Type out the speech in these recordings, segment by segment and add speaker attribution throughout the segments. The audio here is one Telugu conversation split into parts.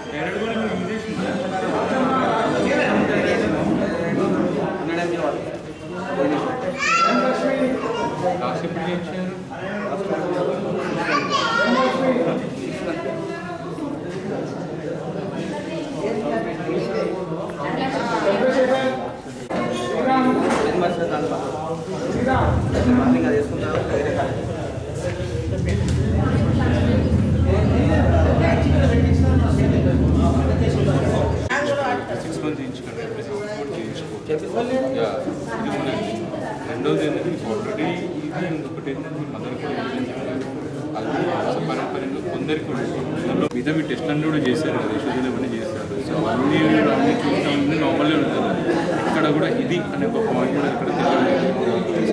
Speaker 1: లాస్ట్ ఎప్పుడు చేయించారు సిక్స్ మంత్స్ చేయించుకోండి ఎవ్రీ సిక్స్ మంత్స్ చేయించుకోవచ్చు యా, ఇది మనకి రెండోది ఏంటంటే మీకు ఆల్రెడీ ఇది ఇంకొకటి ఏంటంటే మీ మదర్కి అది పరంపరంగా కొందరికి ఉంటుంది దాంట్లో మీద మీ టెస్ట్ అన్నీ కూడా చేశారు కదా యశోదలు అవన్నీ చేశారు సో అవన్నీ అన్నీ చూసినా నార్మల్గా ఉంటుంది ఇక్కడ కూడా ఇది అనే ఒక పాయింట్ కూడా ఇక్కడ తెలియదు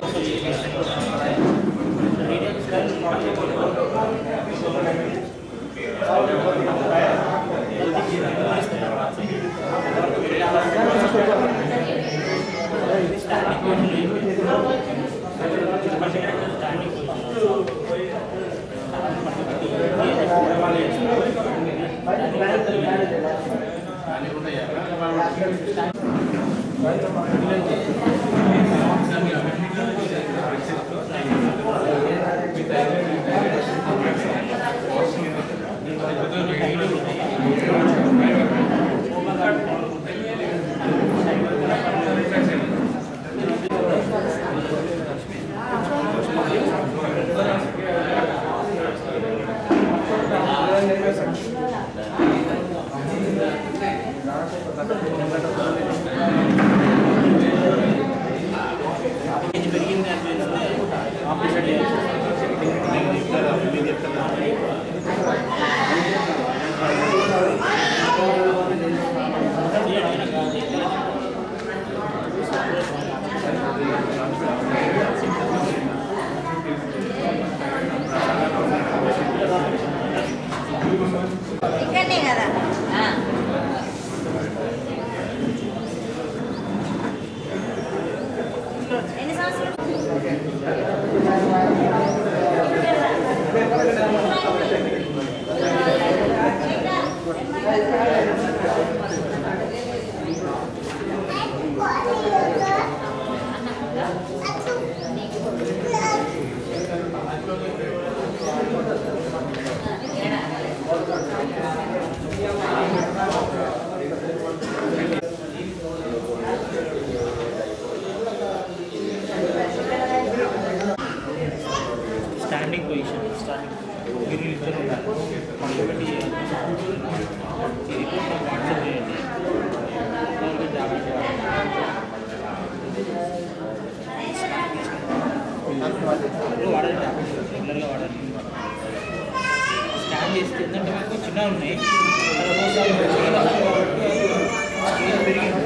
Speaker 2: ఇక్కడనే కదా ఎన్ని సంవత్సరాలు
Speaker 3: స్టాండింగ్ పొజిషన్ స్టాండింగ్ మీరు ఇద్దరు ఉన్నారు ఒకటి ఈ రిపోర్ట్ వాట్సాప్ చేయండి దానికి జాగ్రత్త ఇప్పుడు వాడండి రెగ్యులర్గా వాడండి స్కాన్ చేస్తే ఏంటంటే మీకు చిన్నగా ఉన్నాయి స్కేల్ పెరిగింది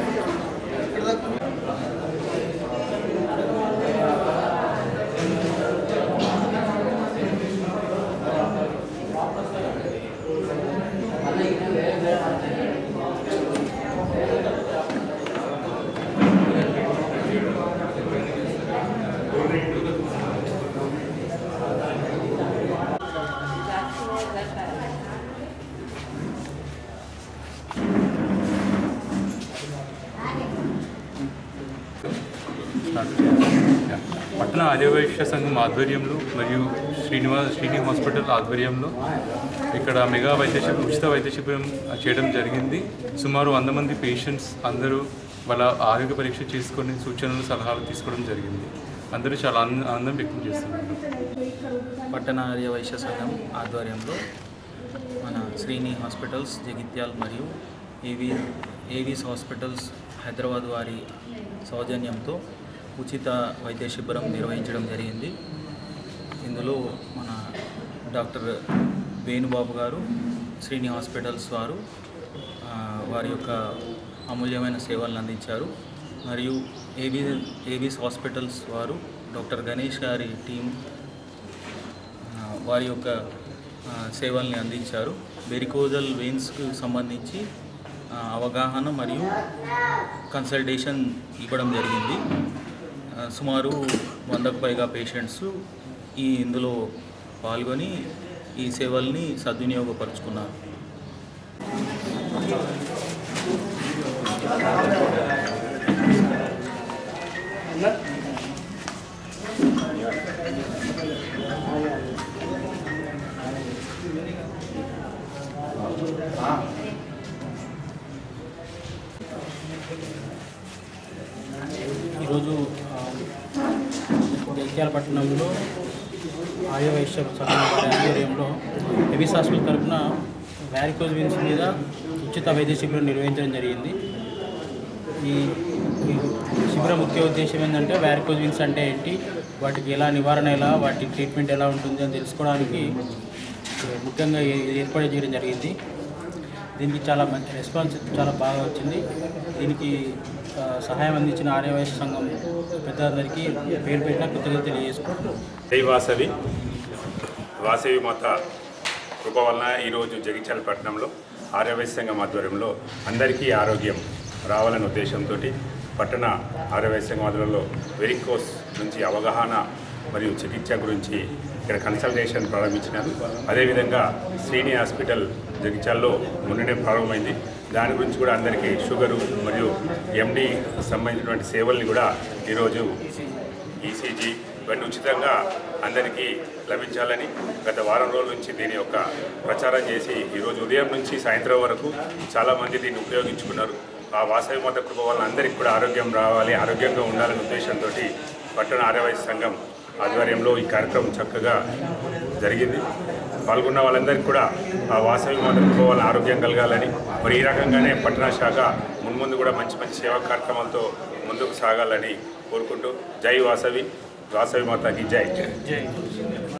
Speaker 1: స్టార్ట్ చేయాలి. యా. పట్టణ ఆర్యవైశ్య సంఘం ఆధ్వర్యంలో మరియు శ్రీనివాస్ శ్రీని హాస్పిటల్ ఆధ్వర్యంలో ఇక్కడ మెగా వైద్య శిబిరం ఉచిత వైద్య శిబిరం చేయడం జరిగింది సుమారు వంద మంది పేషెంట్స్ అందరూ వాళ్ళ ఆరోగ్య పరీక్ష చేసుకొని సూచనలు సలహాలు తీసుకోవడం జరిగింది అందరూ చాలా ఆనంద ఆనందం వ్యక్తం చేస్తున్నారు
Speaker 3: పట్టణ ఆర్య వైశ్య సంఘం ఆధ్వర్యంలో మన శ్రీని హాస్పిటల్స్ జగిత్యాల్ మరియు ఏవి ఏవిస్ హాస్పిటల్స్ హైదరాబాద్ వారి సౌజన్యంతో ఉచిత వైద్య శిబిరం నిర్వహించడం జరిగింది ఇందులో మన డాక్టర్ వేణుబాబు గారు శ్రీని హాస్పిటల్స్ వారు ఆ, వారి యొక్క అమూల్యమైన సేవలను అందించారు మరియు ఏబీ ఏబీస్ హాస్పిటల్స్ వారు డాక్టర్ గణేష్ గారి టీం ఆ, వారి యొక్క ఆ, సేవల్ని అందించారు వెరికోజల్ వెయిన్స్కు సంబంధించి ఆ, అవగాహన మరియు కన్సల్టేషన్ ఇవ్వడం జరిగింది ఆ, సుమారు వందకు పైగా పేషెంట్స్ ఈ ఇందులో పాల్గొని ఈ సేవల్ని సద్వినియోగపరుచుకున్నారు జగిత్యాల పట్టణంలో ఆర్య వైశ్య సంఘం వారి ఆధ్వర్యంలో ఎబిస్ హాస్పిటల్ తరఫున వ్యారికోజ్ విన్స్ మీద ఉచిత వైద్య శిబిరం నిర్వహించడం జరిగింది ఈ ఈ శిబిరం ముఖ్య ఉద్దేశం ఏంటంటే వ్యారికోజ్ విన్స్ అంటే ఏంటి వాటికి ఎలా నివారణ ఎలా వాటి ట్రీట్మెంట్ ఎలా ఉంటుంది అని తెలుసుకోవడానికి ఏ, ముఖ్యంగా ఏ- ఇది ఏర్పాటు చేయడం జరిగింది దీనికి చాలా మంచి రెస్పాన్స్ చాలా బాగా వచ్చింది దీనికి ఆ, సహాయం అందించిన ఆర్యవైశ్య సంఘం పెద్దలందరికీ పేరు పెట్టిన కృతజ్ఞతలు తెలియజేసుకుంటున్నాను
Speaker 2: జై వాసవి వాసవి మాత కృప వలన ఈరోజు జగిత్యాల పట్టణంలో ఆర్యవైశ్య సంఘం ఆధ్వర్యంలో అందరికీ ఆరోగ్యం రావాలనే ఉద్దేశంతో పట్టణ ఆర్యవైశ్య సంఘం ఆధ్వర్యంలో వెరికోస్ నుంచి అవగాహన మరియు చికిత్స గురించి ఇక్కడ కన్సల్టేషన్ ప్రారంభించినారు అదేవిధంగా శ్రీని హాస్పిటల్ జగిత్యాల్లో మొన్ననే ప్రారంభమైంది దాని గురించి కూడా అందరికీ షుగరు మరియు ఎండి సంబంధించినటువంటి సేవల్ని కూడా ఈరోజు ఈసీజీ ఇవన్నీ ఉచితంగా అందరికీ లభించాలని గత వారం రోజుల నుంచి దీని యొక్క ప్రచారం చేసి ఈరోజు ఉదయం నుంచి సాయంత్రం వరకు చాలామంది దీన్ని ఉపయోగించుకున్నారు ఆ వాసవి మాత కృప వలన అందరికీ కూడా ఆరోగ్యం రావాలి ఆరోగ్యంగా ఉండాలనే ఉద్దేశంతో పట్టణ ఆర్యవైశ్య సంఘం ఆధ్వర్యంలో ఈ కార్యక్రమం చక్కగా జరిగింది పాల్గొన్న వాళ్ళందరికీ కూడా ఆ వాసవి మాత కృప వలన ఆరోగ్యం కలగాలని మరి ఈ రకంగానే పట్టణ శాఖ మున్ముందు కూడా మంచి మంచి సేవా కార్యక్రమాలతో ముందుకు సాగాలని కోరుకుంటూ జై వాసవి వాసవి మాతకి జై
Speaker 3: జై